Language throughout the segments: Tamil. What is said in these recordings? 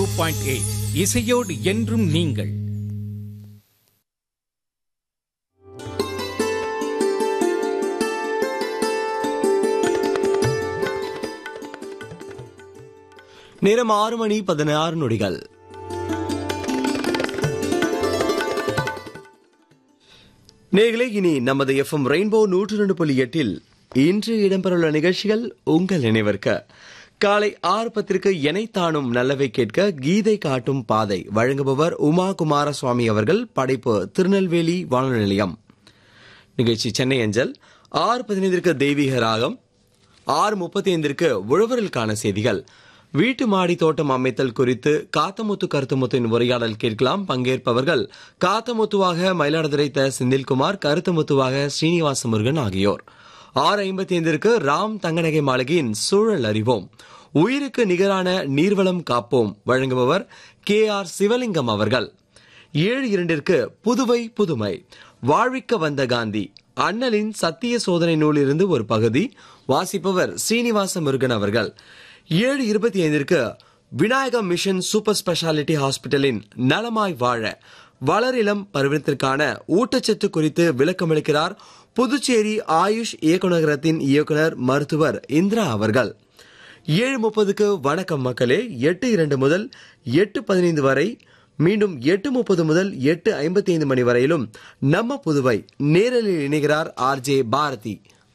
பாயிண்ட் எயிட் இசையோடு என்றும் நீங்கள் நேரம் ஆறு மணி பதினாறு நொடிகள் நேர்களே இனி நமது எஃப்எம் ரெயின்போ நூற்று ரெண்டு புள்ளி எட்டில் இன்று இடம்பெறவுள்ள நிகழ்ச்சிகள் உங்கள் நினைவிற்க காலை ஆறு பத்திற்கு எனைத்தானும் நல்லவை கேட்க கீதை காட்டும் பாதை வழங்குபவர் உமா குமாரசுவாமி அவர்கள் படைப்பு திருநெல்வேலி வானொலி நிலையம் நிகழ்ச்சி சென்னை அஞ்சல் ஆறு பதினைந்திற்கு தெய்வீக ராகம் ஆறு முப்பத்தி ஐந்திற்கு உழவர்களுக்கான செய்திகள் வீட்டு மாடி தோட்டம் அமைத்தல் குறித்து காத்தமுத்து கருத்துமுத்துவின் உரையாடல் கேட்கலாம் பங்கேற்பவர்கள் காத்தமுத்துவாக மயிலாடுதுறை த செந்தில்குமார் கருத்துமுத்துவாக ஸ்ரீனிவாச முருகன் ஆகியோர் ஆறு ஐம்பத்தி ஐந்திற்கு ராம் தங்கநகை மாளிகையின் சூழல் அறிவோம் உயிருக்கு நிகரான நீர்வளம் காப்போம் வழங்குபவர் கே ஆர் சிவலிங்கம் அவர்கள் ஏழு இரண்டிற்கு புதுவை புதுமை வாழ்விக்க வந்த காந்தி அண்ணலின் சத்திய சோதனை நூலிலிருந்து ஒரு பகுதி வாசிப்பவர் ஸ்ரீனிவாச முருகன் அவர்கள் ஏழு இருபத்தி ஐந்திற்கு விநாயகம் மிஷன் சூப்பர் ஸ்பெஷாலிட்டி ஹாஸ்பிட்டலின் நலமாய் வாழ வளரிளம் பருவத்திற்கான ஊட்டச்சத்து குறித்து விளக்கமளிக்கிறார் புதுச்சேரி ஆயுஷ் இயக்குநரகத்தின் இயக்குனர் மருத்துவர் இந்திரா அவர்கள் ஏழு முப்பதுக்கு வணக்கம் மக்களே எட்டு இரண்டு முதல் எட்டு பதினைந்து வரை மீண்டும் எட்டு முப்பது முதல் எட்டு ஐம்பத்தி ஐந்து மணி வரையிலும் நம்ம புதுவை நேரலில் இணைகிறார் ஆர் ஜே பாரதி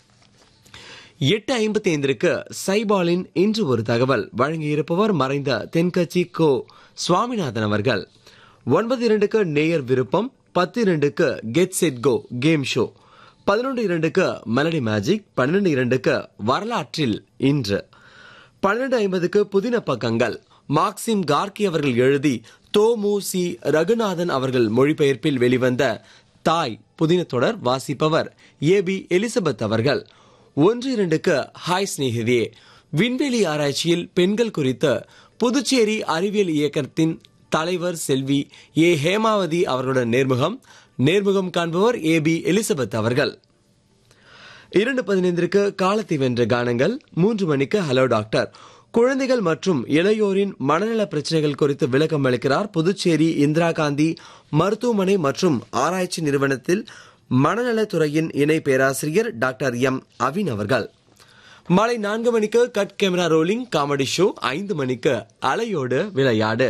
எட்டு ஐம்பத்தி ஐந்திற்கு சைபாலின் இன்று ஒரு தகவல் வழங்கியிருப்பவர் மறைந்த தென்கட்சி கோ சுவாமிநாதன் அவர்கள் ஒன்பது இரண்டுக்கு நேயர் விருப்பம் பத்து இரண்டுக்கு get set go game show பதினொன்று இரண்டுக்கு மெலடி மேஜிக் பன்னிரண்டு இரண்டுக்கு வரலாற்றில் இன்று பன்னிரண்டு ஐம்பதுக்கு புதின பக்கங்கள் மார்க்சிம் கார்கி அவர்கள் எழுதி தோமு சி ரகுநாதன் அவர்கள் மொழிபெயர்ப்பில் வெளிவந்த தாய் புதின தொடர் வாசிப்பவர் ஏ பி எலிசபெத் அவர்கள் ஒன்று இரண்டுக்கு ஹாய் சிநேகிதியே விண்வெளி ஆராய்ச்சியில் பெண்கள் குறித்த புதுச்சேரி அறிவியல் இயக்கத்தின் தலைவர் செல்வி ஏ ஹேமாவதி அவர்களுடன் நேர்முகம் நேர்முகம் காண்பவர் ஏ பி எலிசபெத் அவர்கள் இரண்டு பதினைந்திற்கு காலத்தை வென்ற கானங்கள் மூன்று மணிக்கு ஹலோ டாக்டர் குழந்தைகள் மற்றும் இளையோரின் மனநல பிரச்சனைகள் குறித்து விளக்கம் அளிக்கிறார் புதுச்சேரி இந்திரா காந்தி மருத்துவமனை மற்றும் ஆராய்ச்சி நிறுவனத்தில் மனநலத்துறையின் இணை பேராசிரியர் டாக்டர் எம் அவின் அவர்கள் மாலை நான்கு மணிக்கு cut camera rolling comedy show ஐந்து மணிக்கு அலையோடு விளையாடு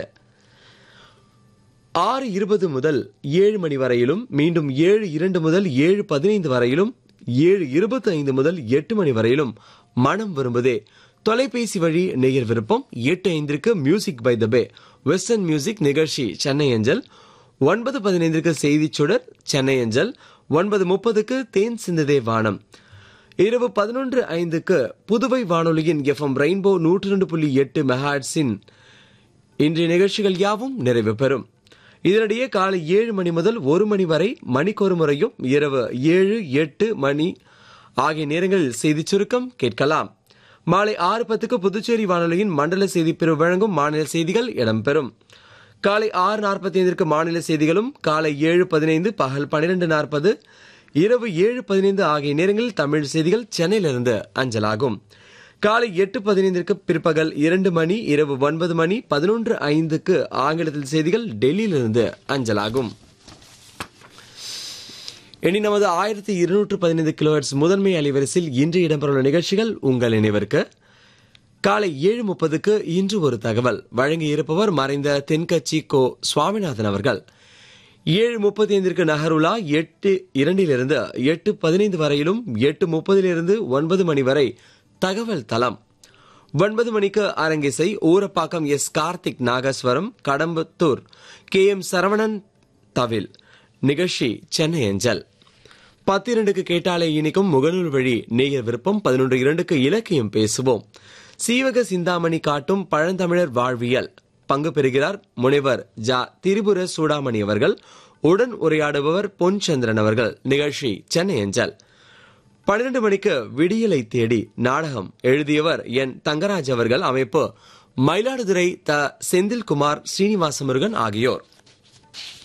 ஆறு இருபது முதல் ஏழு மணி வரையிலும் மீண்டும் ஏழு இரண்டு முதல் ஏழு பதினைந்து வரையிலும் ஏழு இருபத்தி ஐந்து முதல் எட்டு மணி வரையிலும் மனம் விரும்புதே தொலைபேசி வழி நேயர் விருப்பம் எட்டு ஐந்திற்கு music by the bay western music நிகழ்ச்சி சென்னை அஞ்சல் ஒன்பது பதினைந்திற்கு செய்திச் சுடர் சென்னை அஞ்சல் ஒன்பது முப்பதுக்கு தேன் சிந்துதே வானம் இரவு பதினொன்று ஐந்துக்கு புதுவை வானொலியின் எஃப்எம் ரெயின்போ நூற்றி ரெண்டு புள்ளி எட்டு மெகாட்ஸின் இன்றைய நிகழ்ச்சிகள் யாவும் நிறைவு பெறும் இதனிடையே காலை ஏழு மணி முதல் ஒரு மணி வரை மணிக்கொரு முறையும் இரவு ஏழு எட்டு மணி ஆகிய நேரங்களில் செய்தி சுருக்கம் கேட்கலாம் மாலை ஆறு பத்துக்கு புதுச்சேரி வானொலியின் மண்டல செய்திப்பிரிவு வழங்கும் மாநில செய்திகள் இடம்பெறும் காலை ஆறு நாற்பத்தி ஐந்திற்கு மாநில செய்திகளும் காலை ஏழு பதினைந்து பகல் பன்னிரண்டு நாற்பது இரவு ஏழு பதினைந்து ஆகிய நேரங்களில் தமிழ் செய்திகள் சென்னையிலிருந்து அஞ்சலாகும் காலை எட்டு பதினைந்திற்கு பிற்பகல் இரண்டு மணி இரவு ஒன்பது மணி பதினொன்று ஐந்துக்கு ஆங்கிலத்தில் செய்திகள் டெல்லியிலிருந்து அஞ்சலாகும் இனி நமது ஆயிரத்தி இருநூற்று பதினைந்து கிலோஹெட்ஸ் முதன்மை அலைவரிசையில் இன்று இடம்பெறவுள்ள நிகழ்ச்சிகள் உங்கள் நினைவிற்கு காலை ஏழு முப்பதுக்கு இன்று ஒரு தகவல் வழங்கி இருப்பவர் மறைந்த தென்கட்சி கோ சுவாமிநாதன் அவர்கள் ஏழு முப்பத்தி ஐந்திற்கு நகருலா எட்டு இரண்டிலிருந்து எட்டு பதினைந்து வரையிலும் எட்டு முப்பதிலிருந்து ஒன்பது மணி வரை தகவல் தளம் ஒன்பது மணிக்கு அரங்கிசை Urapakkam S Karthik nagaswaram Kadambathur K M Saravanan thavil நிகழ்ச்சி சென்னை அஞ்சல் பத்து இரண்டுக்கு கேட்டாலே இனிக்கும் முகநூல் வழி நேயர் விருப்பம் பதினொன்று இரண்டுக்கு இலக்கியம் பேசுவோம் சீவக சிந்தாமணி காட்டும் பழந்தமிழர் வாழ்வியல் பங்கு பெறுகிறார் முனைவர் ஜா திரிபுர சூடாமணி அவர்கள் உடன் உரையாடுபவர் பொன் சந்திரன் அவர்கள் நிகழ்ச்சி சென்னை அஞ்சல் பன்னிரண்டு மணிக்கு விடியலை தேடி நாடகம் எழுதியவர் என் தங்கராஜ் அவர்கள் அமைப்பு மயிலாடுதுறை த செந்தில்குமார் ஸ்ரீனிவாச முருகன் ஆகியோர்